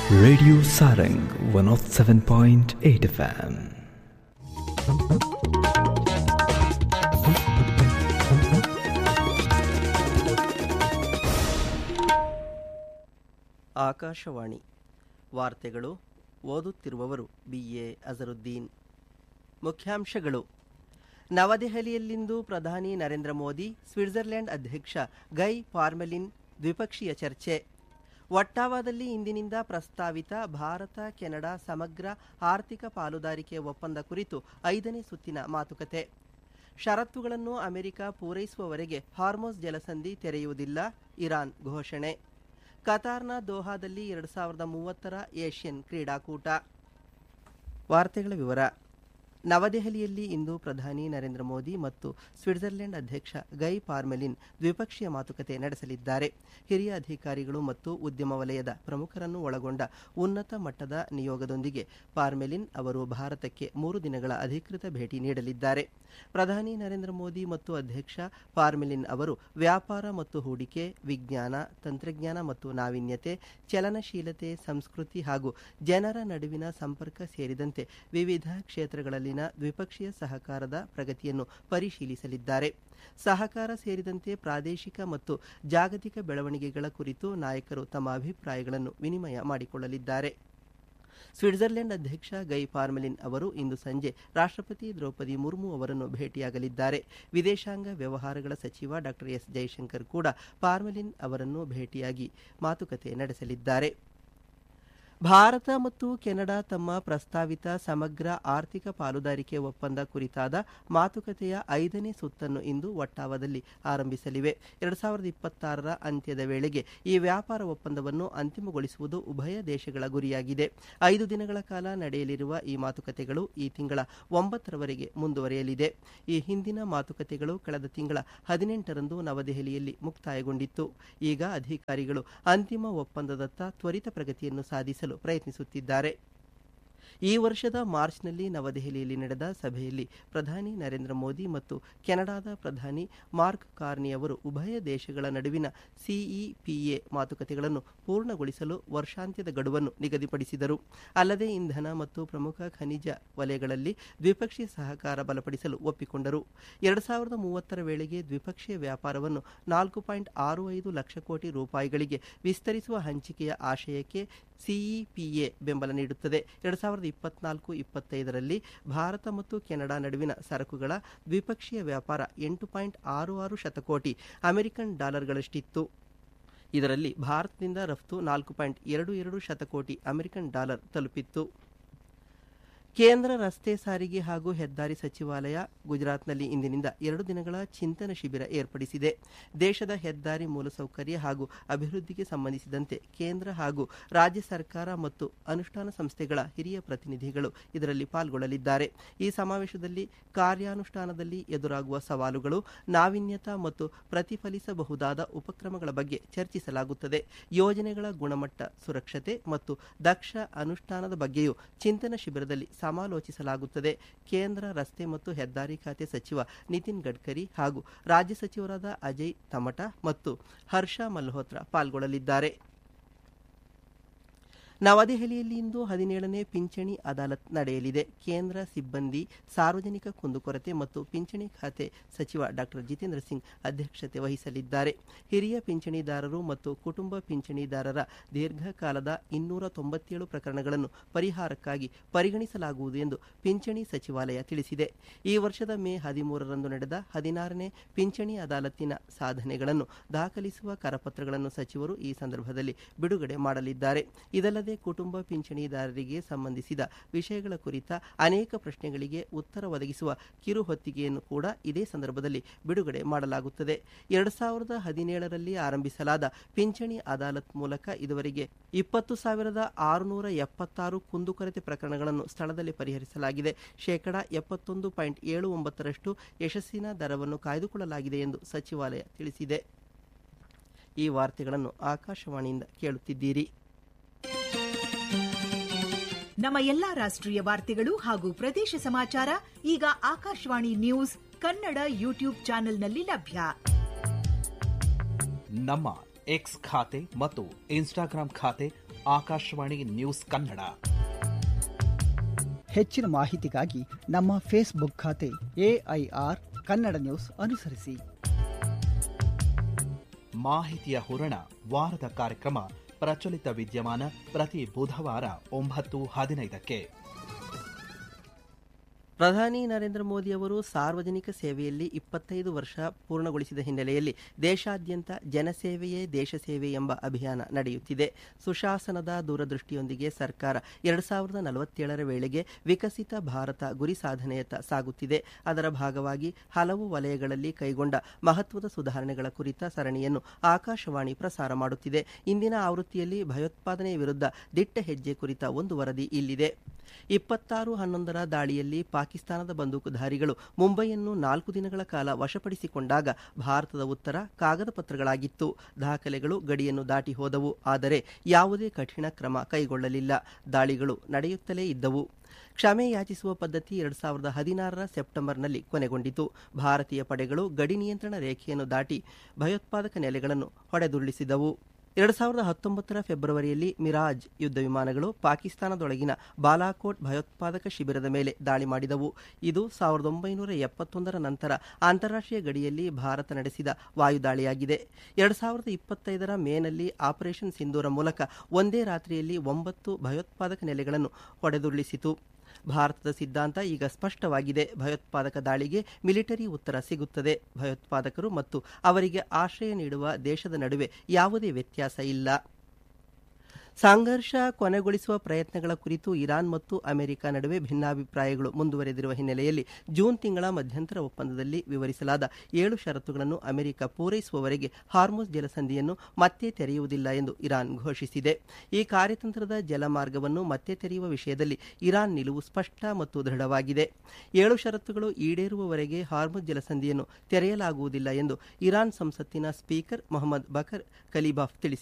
Radio Sarang 107.8 FM. Akashvani ವಾರ್ತೆಗಳು ಓದುತ್ತಿರುವವರು B A Azharuddin ಮುಖ್ಯಾಂಶಗಳು ನವದೆಹಲಿಯಲ್ಲಿಂದು ಪ್ರಧಾನಿ ನರೇಂದ್ರ ಮೋದಿ ಸ್ವಿಟ್ಜರ್ಲೆಂಡ್ ಅಧ್ಯಕ್ಷ ಗೈ ಪಾರ್ಮೆಲಿನ್ ದ್ವಿಪಕ್ಷೀಯ ಚರ್ಚೆ ಒಟ್ಟಾವಾದಲ್ಲಿ ಇಂದಿನಿಂದ ಪ್ರಸ್ತಾವಿತ ಭಾರತ ಕೆನಡಾ ಸಮಗ್ರ ಆರ್ಥಿಕ ಪಾಲುದಾರಿಕೆ ಒಪ್ಪಂದ ಕುರಿತು ಐದನೇ ಸುತ್ತಿನ ಮಾತುಕತೆ ಷರತ್ತುಗಳನ್ನು ಅಮೆರಿಕ ಪೂರೈಸುವವರೆಗೆ ಹಾರ್ಮೋಸ್ ಜಲಸಂಧಿ ತೆರೆಯುವುದಿಲ್ಲ ಇರಾನ್ ಘೋಷಣೆ ಕತಾರ್ನ ದೋಹಾದಲ್ಲಿ ಎರಡು ಸಾವಿರದ ಮೂವತ್ತರ ಏಷ್ಯನ್ ಕ್ರೀಡಾಕೂಟ ವಾರ್ತೆಗಳ ವಿವರ ನವದೆಹಲಿಯಲ್ಲಿ ಇಂದು ಪ್ರಧಾನಿ ನರೇಂದ್ರ ಮೋದಿ ಮತ್ತು ಸ್ವಿಟ್ಜರ್ಲೆಂಡ್ ಅಧ್ಯಕ್ಷ ಗೈ ಪಾರ್ಮೆಲಿನ್ ದ್ವಿಪಕ್ಷೀಯ ಮಾತುಕತೆ ನಡೆಸಲಿದ್ದಾರೆ ಹಿರಿಯ ಅಧಿಕಾರಿಗಳು ಮತ್ತು ಉದ್ಯಮ ವಲಯದ ಪ್ರಮುಖರನ್ನು ಒಳಗೊಂಡ ಉನ್ನತ ಮಟ್ಟದ ನಿಯೋಗದೊಂದಿಗೆ ಪಾರ್ಮೆಲಿನ್ ಅವರು ಭಾರತಕ್ಕೆ ಮೂರು ದಿನಗಳ ಅಧಿಕೃತ ಭೇಟಿ ನೀಡಲಿದ್ದಾರೆ ಪ್ರಧಾನಿ ನರೇಂದ್ರ ಮೋದಿ ಮತ್ತು ಅಧ್ಯಕ್ಷ ಪಾರ್ಮೆಲಿನ್ ಅವರು ವ್ಯಾಪಾರ ಮತ್ತು ಹೂಡಿಕೆ ವಿಜ್ಞಾನ ತಂತ್ರಜ್ಞಾನ ಮತ್ತು ನಾವೀನ್ಯತೆ ಚಲನಶೀಲತೆ ಸಂಸ್ಕೃತಿ ಹಾಗೂ ಜನರ ನಡುವಿನ ಸಂಪರ್ಕ ಸೇರಿದಂತೆ ವಿವಿಧ ಕ್ಷೇತ್ರಗಳಲ್ಲಿನ ದ್ವಿಪಕ್ಷೀಯ ಸಹಕಾರದ ಪ್ರಗತಿಯನ್ನು ಪರಿಶೀಲಿಸಲಿದ್ದಾರೆ ಸಹಕಾರ ಸೇರಿದಂತೆ ಪ್ರಾದೇಶಿಕ ಮತ್ತು ಜಾಗತಿಕ ಬೆಳವಣಿಗೆಗಳ ಕುರಿತು ನಾಯಕರು ತಮ್ಮ ಅಭಿಪ್ರಾಯಗಳನ್ನು ವಿನಿಮಯ ಮಾಡಿಕೊಳ್ಳಲಿದ್ದಾರೆ ಸ್ವಿಟ್ಜರ್ಲೆಂಡ್ ಅಧ್ಯಕ್ಷ ಗೈ ಪಾರ್ಮೆಲಿನ್ ಅವರು ಇಂದು ಸಂಜೆ ರಾಷ್ಟ್ರಪತಿ ದ್ರೌಪದಿ ಮುರ್ಮು ಅವರನ್ನು ಭೇಟಿಯಾಗಲಿದ್ದಾರೆ ವಿದೇಶಾಂಗ ವ್ಯವಹಾರಗಳ ಸಚಿವ ಡಾ ಎಸ್ ಜೈಶಂಕರ್ ಕೂಡ ಪಾರ್ಮೆಲಿನ್ ಅವರನ್ನು ಭೇಟಿಯಾಗಿ ಮಾತುಕತೆ ನಡೆಸಲಿದ್ದಾರೆ ಭಾರತ ಮತ್ತು ಕೆನಡಾ ತಮ್ಮ ಪ್ರಸ್ತಾವಿತ ಸಮಗ್ರ ಆರ್ಥಿಕ ಪಾಲುದಾರಿಕೆ ಒಪ್ಪಂದ ಕುರಿತಾದ ಮಾತುಕತೆಯ ಐದನೇ ಸುತ್ತನ್ನು ಇಂದು ಒಟ್ಟಾವದಲ್ಲಿ ಆರಂಭಿಸಲಿವೆ ಎರಡು ಸಾವಿರದ ಇಪ್ಪತ್ತಾರರ ಅಂತ್ಯದ ವೇಳೆಗೆ ಈ ವ್ಯಾಪಾರ ಒಪ್ಪಂದವನ್ನು ಅಂತಿಮಗೊಳಿಸುವುದು ಉಭಯ ದೇಶಗಳ ಗುರಿಯಾಗಿದೆ ಐದು ದಿನಗಳ ಕಾಲ ನಡೆಯಲಿರುವ ಈ ಮಾತುಕತೆಗಳು ಈ ತಿಂಗಳ ಒಂಬತ್ತರವರೆಗೆ ಮುಂದುವರಿಯಲಿದೆ ಈ ಹಿಂದಿನ ಮಾತುಕತೆಗಳು ಕಳೆದ ತಿಂಗಳ ಹದಿನೆಂಟರಂದು ನವದೆಹಲಿಯಲ್ಲಿ ಮುಕ್ತಾಯಗೊಂಡಿತ್ತು ಈಗ ಅಧಿಕಾರಿಗಳು ಅಂತಿಮ ಒಪ್ಪಂದದತ್ತ ತ್ವರಿತ ಪ್ರಗತಿಯನ್ನು ಸಾಧಿಸಲು ಪ್ರಯತ್ನಿಸುತ್ತಿದ್ದಾರೆ ಈ ವರ್ಷದ ಮಾರ್ಚ್ನಲ್ಲಿ ನವದೆಹಲಿಯಲ್ಲಿ ನಡೆದ ಸಭೆಯಲ್ಲಿ ಪ್ರಧಾನಿ ನರೇಂದ್ರ ಮೋದಿ ಮತ್ತು ಕೆನಡಾದ ಪ್ರಧಾನಿ ಮಾರ್ಕ್ ಕಾರ್ನಿ ಅವರು ಉಭಯ ದೇಶಗಳ ನಡುವಿನ ಸಿಇಪಿಎ ಮಾತುಕತೆಗಳನ್ನು ಪೂರ್ಣಗೊಳಿಸಲು ವರ್ಷಾಂತ್ಯದ ಗಡುವನ್ನು ನಿಗದಿಪಡಿಸಿದರು ಅಲ್ಲದೆ ಇಂಧನ ಮತ್ತು ಪ್ರಮುಖ ಖನಿಜ ವಲಯಗಳಲ್ಲಿ ದ್ವಿಪಕ್ಷೀಯ ಸಹಕಾರ ಬಲಪಡಿಸಲು ಒಪ್ಪಿಕೊಂಡರು ಎರಡು ಸಾವಿರದ ಮೂವತ್ತರ ವೇಳೆಗೆ ದ್ವಿಪಕ್ಷೀಯ ವ್ಯಾಪಾರವನ್ನು ನಾಲ್ಕು ಪಾಯಿಂಟ್ ಆರು ಐದು ಲಕ್ಷ ಕೋಟಿ ರೂಪಾಯಿಗಳಿಗೆ ವಿಸ್ತರಿಸುವ ಹಂಚಿಕೆಯ ಆಶಯಕ್ಕೆ ಸಿಇಪಿಎ ಬೆಂಬಲ ನೀಡುತ್ತದೆ ಎರಡು ಸಾವಿರದ ಇಪ್ಪತ್ನಾಲ್ಕು ಇಪ್ಪತ್ತೈದರಲ್ಲಿ ಭಾರತ ಮತ್ತು ಕೆನಡಾ ನಡುವಿನ ಸರಕುಗಳ ದ್ವಿಪಕ್ಷೀಯ ವ್ಯಾಪಾರ ಎಂಟು ಪಾಯಿಂಟ್ ಆರು ಆರು ಶತಕೋಟಿ ಅಮೆರಿಕನ್ ಡಾಲರ್ಗಳಷ್ಟಿತ್ತು ಇದರಲ್ಲಿ ಭಾರತದಿಂದ ರಫ್ತು ನಾಲ್ಕು ಪಾಯಿಂಟ್ ಎರಡು ಎರಡು ಶತಕೋಟಿ ಅಮೆರಿಕನ್ ಡಾಲರ್ ತಲುಪಿತ್ತು ಕೇಂದ್ರ ರಸ್ತೆ ಸಾರಿಗೆ ಹಾಗೂ ಹೆದ್ದಾರಿ ಸಚಿವಾಲಯ ಗುಜರಾತ್ನಲ್ಲಿ ಇಂದಿನಿಂದ ಎರಡು ದಿನಗಳ ಚಿಂತನ ಶಿಬಿರ ಏರ್ಪಡಿಸಿದೆ ದೇಶದ ಹೆದ್ದಾರಿ ಮೂಲಸೌಕರ್ಯ ಹಾಗೂ ಅಭಿವೃದ್ಧಿಗೆ ಸಂಬಂಧಿಸಿದಂತೆ ಕೇಂದ್ರ ಹಾಗೂ ರಾಜ್ಯ ಸರ್ಕಾರ ಮತ್ತು ಅನುಷ್ಠಾನ ಸಂಸ್ಥೆಗಳ ಹಿರಿಯ ಪ್ರತಿನಿಧಿಗಳು ಇದರಲ್ಲಿ ಪಾಲ್ಗೊಳ್ಳಲಿದ್ದಾರೆ ಈ ಸಮಾವೇಶದಲ್ಲಿ ಕಾರ್ಯಾನುಷ್ಠಾನದಲ್ಲಿ ಎದುರಾಗುವ ಸವಾಲುಗಳು ನಾವೀನ್ಯತಾ ಮತ್ತು ಪ್ರತಿಫಲಿಸಬಹುದಾದ ಉಪಕ್ರಮಗಳ ಬಗ್ಗೆ ಚರ್ಚಿಸಲಾಗುತ್ತದೆ ಯೋಜನೆಗಳ ಗುಣಮಟ್ಟ ಸುರಕ್ಷತೆ ಮತ್ತು ದಕ್ಷ ಅನುಷ್ಠಾನದ ಬಗ್ಗೆಯೂ ಚಿಂತನ ಶಿಬಿರದಲ್ಲಿ ಸಮಾಲೋಚಿಸಲಾಗುತ್ತದೆ ಕೇಂದ್ರ ರಸ್ತೆ ಮತ್ತು ಹೆದ್ದಾರಿ ಖಾತೆ ಸಚಿವ ನಿತಿನ್ ಗಡ್ಕರಿ ಹಾಗೂ ರಾಜ್ಯ ಸಚಿವರಾದ ಅಜಯ್ ತಮಟ ಮತ್ತು ಹರ್ಷ ಮಲ್ಹೋತ್ರಾ ಪಾಲ್ಗೊಳ್ಳಲಿದ್ದಾರೆ ನವದೆಹಲಿಯಲ್ಲಿ ಇಂದು ಹದಿನೇಳನೇ ಪಿಂಚಣಿ ಅದಾಲತ್ ನಡೆಯಲಿದೆ ಕೇಂದ್ರ ಸಿಬ್ಬಂದಿ ಸಾರ್ವಜನಿಕ ಕುಂದುಕೊರತೆ ಮತ್ತು ಪಿಂಚಣಿ ಖಾತೆ ಸಚಿವ ಡಾ ಜಿತೇಂದ್ರ ಸಿಂಗ್ ಅಧ್ಯಕ್ಷತೆ ವಹಿಸಲಿದ್ದಾರೆ ಹಿರಿಯ ಪಿಂಚಣಿದಾರರು ಮತ್ತು ಕುಟುಂಬ ಪಿಂಚಣಿದಾರರ ದೀರ್ಘಕಾಲದ ಇನ್ನೂರ ತೊಂಬತ್ತೇಳು ಪ್ರಕರಣಗಳನ್ನು ಪರಿಹಾರಕ್ಕಾಗಿ ಪರಿಗಣಿಸಲಾಗುವುದು ಎಂದು ಪಿಂಚಣಿ ಸಚಿವಾಲಯ ತಿಳಿಸಿದೆ ಈ ವರ್ಷದ ಮೇ ಹದಿಮೂರರಂದು ನಡೆದ ಹದಿನಾರನೇ ಪಿಂಚಣಿ ಅದಾಲತ್ತಿನ ಸಾಧನೆಗಳನ್ನು ದಾಖಲಿಸುವ ಕರಪತ್ರಗಳನ್ನು ಸಚಿವರು ಈ ಸಂದರ್ಭದಲ್ಲಿ ಬಿಡುಗಡೆ ಮಾಡಲಿದ್ದಾರೆ ಇದಲ್ಲದೆ ಕುಟುಂಬ ಪಿಂಚಣಿದಾರರಿಗೆ ಸಂಬಂಧಿಸಿದ ವಿಷಯಗಳ ಕುರಿತ ಅನೇಕ ಪ್ರಶ್ನೆಗಳಿಗೆ ಉತ್ತರ ಒದಗಿಸುವ ಕಿರು ಹೊತ್ತಿಗೆಯನ್ನು ಕೂಡ ಇದೇ ಸಂದರ್ಭದಲ್ಲಿ ಬಿಡುಗಡೆ ಮಾಡಲಾಗುತ್ತದೆ ಎರಡು ಸಾವಿರದ ಹದಿನೇಳರಲ್ಲಿ ಆರಂಭಿಸಲಾದ ಪಿಂಚಣಿ ಅದಾಲತ್ ಮೂಲಕ ಇದುವರೆಗೆ ಇಪ್ಪತ್ತು ಸಾವಿರದ ಆರುನೂರ ಎಪ್ಪತ್ತಾರು ಕುಂದುಕೊರತೆ ಪ್ರಕರಣಗಳನ್ನು ಸ್ಥಳದಲ್ಲಿ ಪರಿಹರಿಸಲಾಗಿದೆ ಶೇಕಡಾ ಎಪ್ಪತ್ತೊಂದು ಪಾಯಿಂಟ್ ಏಳು ಒಂಬತ್ತರಷ್ಟು ಯಶಸ್ಸಿನ ದರವನ್ನು ಕಾಯ್ದುಕೊಳ್ಳಲಾಗಿದೆ ಎಂದು ಸಚಿವಾಲಯ ತಿಳಿಸಿದೆ ಈ ವಾರ್ತೆಗಳನ್ನು ಆಕಾಶವಾಣಿಯಿಂದ ಕೇಳುತ್ತಿದ್ದೀರಿ ನಮ್ಮ ಎಲ್ಲಾ ರಾಷ್ಟ್ರೀಯ ವಾರ್ತೆಗಳು ಹಾಗೂ ಪ್ರದೇಶ ಸಮಾಚಾರ ಈಗ ಆಕಾಶವಾಣಿ ನ್ಯೂಸ್ ಕನ್ನಡ ಯೂಟ್ಯೂಬ್ ಚಾನೆಲ್ನಲ್ಲಿ ಲಭ್ಯ ನಮ್ಮ ಎಕ್ಸ್ ಖಾತೆ ಮತ್ತು ಇನ್ಸ್ಟಾಗ್ರಾಂ ಖಾತೆ ಆಕಾಶವಾಣಿ ನ್ಯೂಸ್ ಕನ್ನಡ ಹೆಚ್ಚಿನ ಮಾಹಿತಿಗಾಗಿ ನಮ್ಮ ಫೇಸ್ಬುಕ್ ಖಾತೆ ಎಐಆರ್ ಕನ್ನಡ ನ್ಯೂಸ್ ಅನುಸರಿಸಿ ಮಾಹಿತಿಯ ಹೂರಣ ವಾರದ ಕಾರ್ಯಕ್ರಮ ಪ್ರಚಲಿತ ವಿದ್ಯಮಾನ ಪ್ರತಿ ಬುಧವಾರ ಒಂಬತ್ತು ಹದಿನೈದಕ್ಕೆ ಪ್ರಧಾನಿ ನರೇಂದ್ರ ಮೋದಿ ಅವರು ಸಾರ್ವಜನಿಕ ಸೇವೆಯಲ್ಲಿ ಇಪ್ಪತ್ತೈದು ವರ್ಷ ಪೂರ್ಣಗೊಳಿಸಿದ ಹಿನ್ನೆಲೆಯಲ್ಲಿ ದೇಶಾದ್ಯಂತ ಜನಸೇವೆಯೇ ದೇಶ ಸೇವೆ ಎಂಬ ಅಭಿಯಾನ ನಡೆಯುತ್ತಿದೆ ಸುಶಾಸನದ ದೂರದೃಷ್ಟಿಯೊಂದಿಗೆ ಸರ್ಕಾರ ಎರಡು ಸಾವಿರದ ನಲವತ್ತೇಳರ ವೇಳೆಗೆ ವಿಕಸಿತ ಭಾರತ ಗುರಿ ಸಾಧನೆಯತ್ತ ಸಾಗುತ್ತಿದೆ ಅದರ ಭಾಗವಾಗಿ ಹಲವು ವಲಯಗಳಲ್ಲಿ ಕೈಗೊಂಡ ಮಹತ್ವದ ಸುಧಾರಣೆಗಳ ಕುರಿತ ಸರಣಿಯನ್ನು ಆಕಾಶವಾಣಿ ಪ್ರಸಾರ ಮಾಡುತ್ತಿದೆ ಇಂದಿನ ಆವೃತ್ತಿಯಲ್ಲಿ ಭಯೋತ್ಪಾದನೆ ವಿರುದ್ಧ ದಿಟ್ಟ ಹೆಜ್ಜೆ ಕುರಿತ ಒಂದು ವರದಿ ಇಲ್ಲಿದೆ ಇಪ್ಪತ್ತಾರು ಹನ್ನೊಂದರ ದಾಳಿಯಲ್ಲಿ ಪಾಕಿಸ್ತಾನದ ಬಂದೂಕುಧಾರಿಗಳು ಮುಂಬೈಯನ್ನು ನಾಲ್ಕು ದಿನಗಳ ಕಾಲ ವಶಪಡಿಸಿಕೊಂಡಾಗ ಭಾರತದ ಉತ್ತರ ಕಾಗದ ಪತ್ರಗಳಾಗಿತ್ತು ದಾಖಲೆಗಳು ಗಡಿಯನ್ನು ದಾಟಿ ಹೋದವು ಆದರೆ ಯಾವುದೇ ಕಠಿಣ ಕ್ರಮ ಕೈಗೊಳ್ಳಲಿಲ್ಲ ದಾಳಿಗಳು ನಡೆಯುತ್ತಲೇ ಇದ್ದವು ಕ್ಷಮೆ ಯಾಚಿಸುವ ಪದ್ಧತಿ ಎರಡು ಸಾವಿರದ ಹದಿನಾರರ ಸೆಪ್ಟೆಂಬರ್ನಲ್ಲಿ ಕೊನೆಗೊಂಡಿತು ಭಾರತೀಯ ಪಡೆಗಳು ಗಡಿ ನಿಯಂತ್ರಣ ರೇಖೆಯನ್ನು ದಾಟಿ ಭಯೋತ್ಪಾದಕ ನೆಲೆಗಳನ್ನು ಹೊಡೆದುರುಳಿಸಿದವು ಎರಡು ಸಾವಿರದ ಹತ್ತೊಂಬತ್ತರ ಫೆಬ್ರವರಿಯಲ್ಲಿ ಮಿರಾಜ್ ಯುದ್ಧ ವಿಮಾನಗಳು ಪಾಕಿಸ್ತಾನದೊಳಗಿನ ಬಾಲಾಕೋಟ್ ಭಯೋತ್ಪಾದಕ ಶಿಬಿರದ ಮೇಲೆ ದಾಳಿ ಮಾಡಿದವು ಇದು ಸಾವಿರದ ಒಂಬೈನೂರ ಎಪ್ಪತ್ತೊಂದರ ನಂತರ ಅಂತಾರಾಷ್ಟ್ರೀಯ ಗಡಿಯಲ್ಲಿ ಭಾರತ ನಡೆಸಿದ ವಾಯುದಾಳಿಯಾಗಿದೆ ಎರಡು ಸಾವಿರದ ಇಪ್ಪತ್ತೈದರ ಮೇನಲ್ಲಿ ಆಪರೇಷನ್ ಸಿಂಧೂರ ಮೂಲಕ ಒಂದೇ ರಾತ್ರಿಯಲ್ಲಿ ಒಂಬತ್ತು ಭಯೋತ್ಪಾದಕ ನೆಲೆಗಳನ್ನು ಹೊಡೆದುರುಳಿಸಿತು ಭಾರತದ ಸಿದ್ಧಾಂತ ಈಗ ಸ್ಪಷ್ಟವಾಗಿದೆ ಭಯೋತ್ಪಾದಕ ದಾಳಿಗೆ ಮಿಲಿಟರಿ ಉತ್ತರ ಸಿಗುತ್ತದೆ ಭಯೋತ್ಪಾದಕರು ಮತ್ತು ಅವರಿಗೆ ಆಶ್ರಯ ನೀಡುವ ದೇಶದ ನಡುವೆ ಯಾವುದೇ ವ್ಯತ್ಯಾಸ ಇಲ್ಲ ಸಂಘರ್ಷ ಕೊನೆಗೊಳಿಸುವ ಪ್ರಯತ್ನಗಳ ಕುರಿತು ಇರಾನ್ ಮತ್ತು ಅಮೆರಿಕ ನಡುವೆ ಭಿನ್ನಾಭಿಪ್ರಾಯಗಳು ಮುಂದುವರೆದಿರುವ ಹಿನ್ನೆಲೆಯಲ್ಲಿ ಜೂನ್ ತಿಂಗಳ ಮಧ್ಯಂತರ ಒಪ್ಪಂದದಲ್ಲಿ ವಿವರಿಸಲಾದ ಏಳು ಷರತ್ತುಗಳನ್ನು ಅಮೆರಿಕ ಪೂರೈಸುವವರೆಗೆ ಹಾರ್ಮೋಸ್ ಜಲಸಂಧಿಯನ್ನು ಮತ್ತೆ ತೆರೆಯುವುದಿಲ್ಲ ಎಂದು ಇರಾನ್ ಘೋಷಿಸಿದೆ ಈ ಕಾರ್ಯತಂತ್ರದ ಜಲಮಾರ್ಗವನ್ನು ಮತ್ತೆ ತೆರೆಯುವ ವಿಷಯದಲ್ಲಿ ಇರಾನ್ ನಿಲುವು ಸ್ಪಷ್ಟ ಮತ್ತು ದೃಢವಾಗಿದೆ ಏಳು ಷರತ್ತುಗಳು ಈಡೇರುವವರೆಗೆ ಹಾರ್ಮೋಸ್ ಜಲಸಂಧಿಯನ್ನು ತೆರೆಯಲಾಗುವುದಿಲ್ಲ ಎಂದು ಇರಾನ್ ಸಂಸತ್ತಿನ ಸ್ಪೀಕರ್ ಮೊಹಮ್ಮದ್ ಬಕರ್ ಕಲಿಬಾಫ್ ತಿಳಿಸಿದ್ದಾರೆ